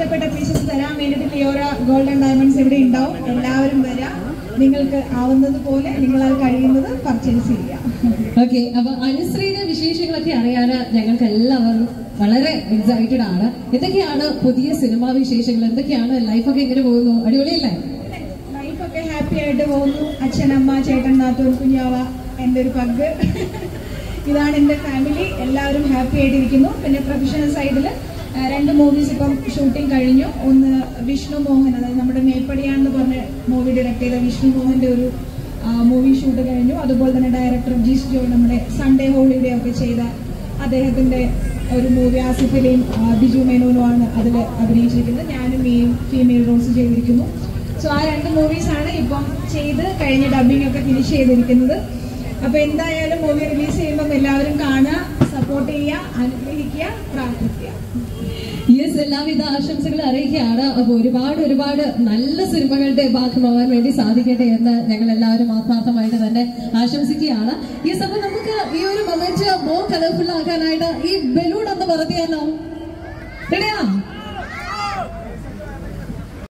ഇഷ്ടപ്പെട്ട പീസസ് തരാൻ വേണ്ടിയിട്ട് ലിയോറ ഗോൾഡൻ ഡയമണ്ട്സ് ഇവിടെ ഉണ്ടാവും എല്ലാവരും വരാം നിങ്ങൾക്ക് ആവുന്നത് പോലെ നിങ്ങളാൽ കഴിയുന്നത് പർച്ചേസ് ചെയ്യാം ഓക്കെ അപ്പൊ അനുശ്രീയുടെ വിശേഷങ്ങളൊക്കെ അറിയാൻ ഞങ്ങൾക്ക് എല്ലാവരും വളരെ എക്സൈറ്റഡ് ആണ് എന്തൊക്കെയാണ് പുതിയ സിനിമാ വിശേഷങ്ങൾ എന്തൊക്കെയാണ് ലൈഫൊക്കെ എങ്ങനെ പോകുന്നു അടിപൊളിയല്ലേ ലൈഫൊക്കെ ഹാപ്പി ആയിട്ട് പോകുന്നു അച്ഛനമ്മ ചേട്ടൻ നാത്തൂർ കുഞ്ഞാവ എൻ്റെ ഒരു പഗ് ഇതാണ് എൻ്റെ ഫാമിലി എല്ലാവരും ഹാപ്പി ആയിട്ടിരിക്കുന്നു പിന്നെ പ്രൊഫഷണൽ സൈഡിൽ രണ്ട് മൂവീസ് ഇപ്പം ഷൂട്ടിംഗ് കഴിഞ്ഞു ഒന്ന് വിഷ്ണു മോഹൻ അതായത് നമ്മുടെ മേപ്പടിയാണെന്ന് പറഞ്ഞ മൂവി ഡയറക്ട് ചെയ്ത വിഷ്ണു മോഹൻ്റെ ഒരു മൂവി ഷൂട്ട് കഴിഞ്ഞു അതുപോലെ തന്നെ ഡയറക്ടർ ജിസ് ജോ നമ്മുടെ സൺഡേ ഹോളിഡേ ഒക്കെ ചെയ്ത അദ്ദേഹത്തിൻ്റെ ഒരു മൂവി ആസിഫിലെയും ആ, ബിജു മേനോനുമാണ് അതിൽ അഭിനയിച്ചിരിക്കുന്നത് ഞാനും ഈ ഫീമെയിൽ റോൾസ് ചെയ്തിരിക്കുന്നു സോ ആ രണ്ട് മൂവീസാണ് ഇപ്പം ചെയ്ത് കഴിഞ്ഞ ഡബിംഗ് ഒക്കെ ഫിനിഷ് ചെയ്തിരിക്കുന്നത് അപ്പൊ എന്തായാലും മൂവി റിലീസ് ചെയ്യുമ്പം എല്ലാവരും കാണുക സപ്പോർട്ട് ചെയ്യുക അനുഗ്രഹിക്കുക പ്രാർത്ഥിക്കുക യെസ് എല്ലാവിധ ആശംസകൾ അറിയിക്കുകയാണ് അപ്പൊ ഒരുപാട് ഒരുപാട് നല്ല സിനിമകളുടെ ഭാഗമാവാൻ വേണ്ടി സാധിക്കട്ടെ എന്ന് ഞങ്ങൾ എല്ലാവരും ആത്മാർത്ഥമായിട്ട് തന്നെ ആശംസിക്കുകയാണ് യെസ് അപ്പൊ നമുക്ക് ഈ ഒരു മൊമെന്റ് മോർ കളർഫുൾ ആക്കാനായിട്ട് ഈ ബലൂൺ ഒന്ന് പറത്തിയാലോ റെഡിയാ